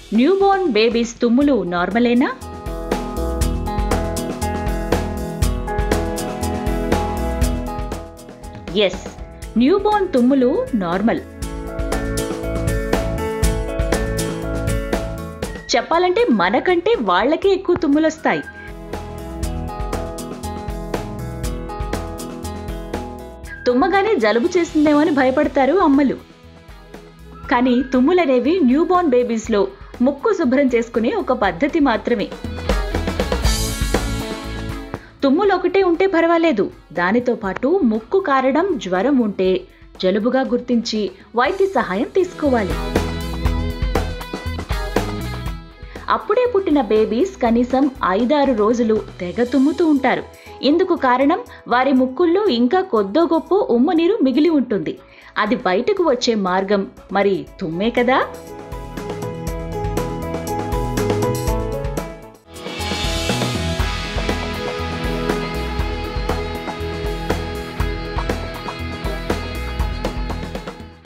newborn babies తుమ్ములు నార్మలేనా yes newborn తుమ్ములు నార్మల్ చెప్పాలంటే మనకంటే వాళ్ళకే ఎక్కువ తుమ్ములొస్తాయి తుమ్మగానే జలుబు చేసిందేమో అని భయపడతారు అమ్మలు కానీ తుమ్ములనేవి న్యూబోర్న్ బేబీస్లో ముక్కు శుభ్రం చేసుకునే ఒక పద్ధతి మాత్రమే తుమ్ములు ఒకటే ఉంటే పర్వాలేదు దానితో పాటు ముక్కు కారడం జ్వరం ఉంటే జలుబుగా గుర్తించి వైద్య సహాయం తీసుకోవాలి అప్పుడే పుట్టిన బేబీస్ కనీసం ఐదారు రోజులు తెగ తుమ్ముతూ ఉంటారు ఇందుకు కారణం వారి ముక్కుల్లో ఇంకా కొద్దో గొప్ప ఉమ్మ నీరు మిగిలి ఉంటుంది అది బయటకు వచ్చే మార్గం మరి తుమ్మే కదా